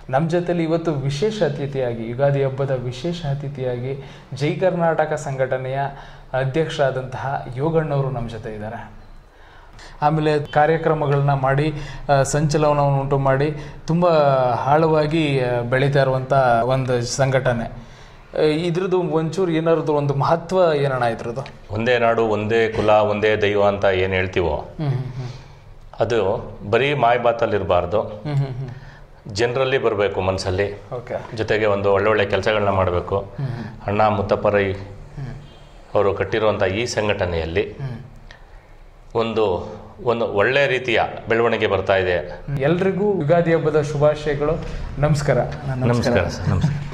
ನಮ್ಮ ಜೊತೆಲಿ ಇವತ್ತು ವಿಶೇಷ ಅತಿಥಿಯಾಗಿ ಯುಗಾದಿ ಹಬ್ಬದ ವಿಶೇಷ ಅತಿಥಿಯಾಗಿ ಜೈ ಕರ್ನಾಟಕ ಸಂಘಟನೆಯ ಅಧ್ಯಕ್ಷರಾದಂತಹ ಯೋಗಣ್ಣವರು ನಮ್ಮ ಜೊತೆ ಇದ್ದಾರೆ ಆಮೇಲೆ ಕಾರ್ಯಕ್ರಮಗಳನ್ನ ಮಾಡಿ ಆ, ಸಂಚಲನವನ್ನು ಉಂಟು ಮಾಡಿ ತುಂಬ ಆಳವಾಗಿ ಆ, ಬೆಳೀತಾ ಇರುವಂಥ ಒಂದು ಸಂಘಟನೆ ಆ, ಇದ್ರದ್ದು ಒಂಚೂರು ಏನಾರದು ಒಂದು ಮಹತ್ವ ಏನಣ್ಣ ಇದ್ರದ್ದು ಒಂದೇ ನಾಡು ಒಂದೇ ಕುಲ ಒಂದೇ ದೈವ ಅಂತ ಏನು ಹೇಳ್ತೀವೋ ಹ್ಮ್ ಹ್ಮ್ ಹ್ಮ್ ಅದು ಬರೀ ಮಾಯಬಾತಲ್ಲಿರಬಾರ್ದು ಹ್ಮ್ ಹ್ಮ್ ಹ್ಮ್ ಜನರಲ್ಲಿ ಬರಬೇಕು ಮನಸ್ಸಲ್ಲಿ ಓಕೆ ಜೊತೆಗೆ ಒಂದು ಒಳ್ಳೊಳ್ಳೆ ಕೆಲಸಗಳನ್ನ ಮಾಡಬೇಕು ಅಣ್ಣ ಮುತ್ತಪ್ಪರೈ ಅವರು ಕಟ್ಟಿರುವಂಥ ಈ ಸಂಘಟನೆಯಲ್ಲಿ ಒಂದು ಒಂದು ಒಳ್ಳೆಯ ರೀತಿಯ ಬೆಳವಣಿಗೆ ಬರ್ತಾ ಇದೆ ಎಲ್ರಿಗೂ ಯುಗಾದಿ ಹಬ್ಬದ ಶುಭಾಶಯಗಳು ನಮಸ್ಕಾರ ನಮಸ್ಕಾರ ಸರ್ ನಮಸ್ಕಾರ